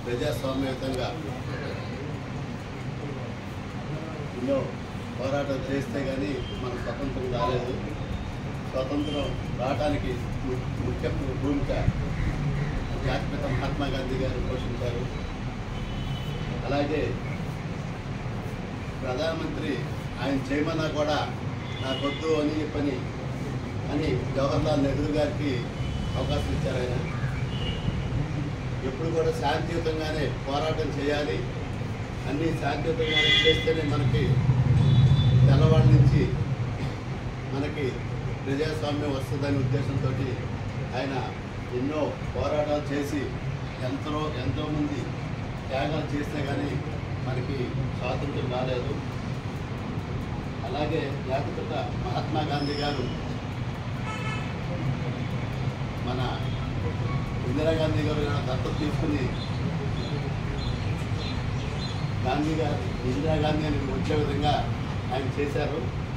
ప్రజాస్వామ్యయుతంగా ఎన్నో పోరాటం చేస్తే కానీ మన స్వతంత్రం రాలేదు స్వతంత్రం రావడానికి ము- ముఖ్య భూమిక జాతిపిత మహాత్మా గాంధీ గారు పోషించారు అలాగే ప్రధానమంత్రి ఆయన చేయమన్నా కూడా నాకొద్దు అని చెప్పని అని జవహర్లాల్ నెహ్రూ గారికి అవకాశం ఇచ్చారు ఆయన ఎప్పుడు కూడా శాంతియుతంగానే పోరాటం చేయాలి అన్నీ శాంతియుతంగానే చేస్తేనే మనకి తెల్లవాడి నుంచి మనకి ప్రజాస్వామ్యం వస్తుందనే ఉద్దేశంతో ఆయన ఎన్నో పోరాటాలు చేసి ఎంతో ఎంతోమంది త్యాగాలు చేస్తే కానీ మనకి స్వాతంత్రం రాలేదు అలాగే జాతిపిత మహాత్మా గాంధీ గారు మన ఇందిరాగాంధీ గారు కూడా దత్తత తీసుకుని గాంధీ గారు ఇందిరాగాంధీ అని వచ్చే విధంగా ఆయన చేశారు